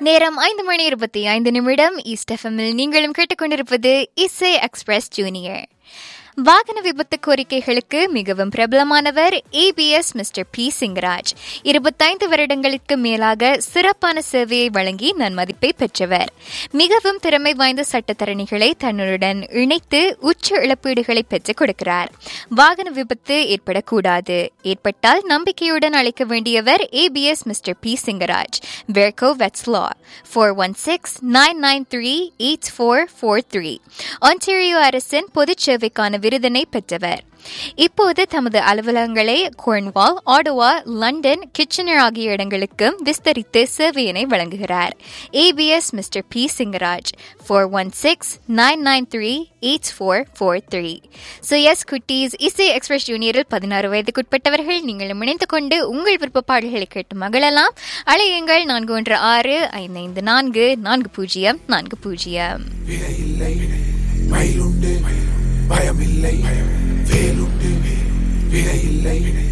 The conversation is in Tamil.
நேரம் ஐந்து மணி இருபத்தி ஐந்து நிமிடம் ஈஸ்ட் எஃப்எம்மில் நீங்களும் கேட்டுக்கொண்டிருப்பது இசை எக்ஸ்பிரஸ் ஜூனியர் வாகன விபத்து கோரிக்கைகளுக்கு மிகவும் பிரபலமானவர் ஏபிஎஸ் மிஸ்டர் பி சிங்கராஜ் இருபத்தைந்து வருடங்களுக்கு மேலாக சிறப்பான சேவையை வழங்கி நன்மதிப்பை பெற்றவர் மிகவும் திறமை வாய்ந்த சட்டத்தரணிகளை தன்னுடன் இணைத்து உச்ச இழப்பீடுகளை பெற்றுக் கொடுக்கிறார் வாகன விபத்து ஏற்படக்கூடாது ஏற்பட்டால் நம்பிக்கையுடன் அழைக்க வேண்டியவர் ஏபிஎஸ் மிஸ்டர் பி சிங்கராஜ் வெர்கோ வெட்ஸ் லா four one six nine nine three eight four four three Ontario அரசின் பொதுச் சேவைக்கான விருதினை பெற்றவர் இப்போது தமது அலுவலகங்களை கோர்ன்வால் ஆடோவா லண்டன் கிச்சனர் ஆகிய இடங்களுக்கும் விஸ்தரித்து சேவையினை வழங்குகிறார் APS mister P Singaraj four one six nine nine three eight four four three so yes குட்டீஸ் இசை எக்ஸ்பிரஸ் ஜூனியரில் பதினாறு வயதுக்குட்பட்டவர்கள் நீங்கள் இணைந்து கொண்டு உங்கள் விருப்ப பாடல்களை கேட்டு மகிழலாம் அலையுங்கள் நான்கு ஒன்று ஆறு ஐந்து ஐந்து நான்கு நான்கு பூஜ்ஜியம் நான்கு பூஜ்ஜியம் விலையில்லை மயிலுண்டு பயமில்லை வேலுண்டு விலையில்லை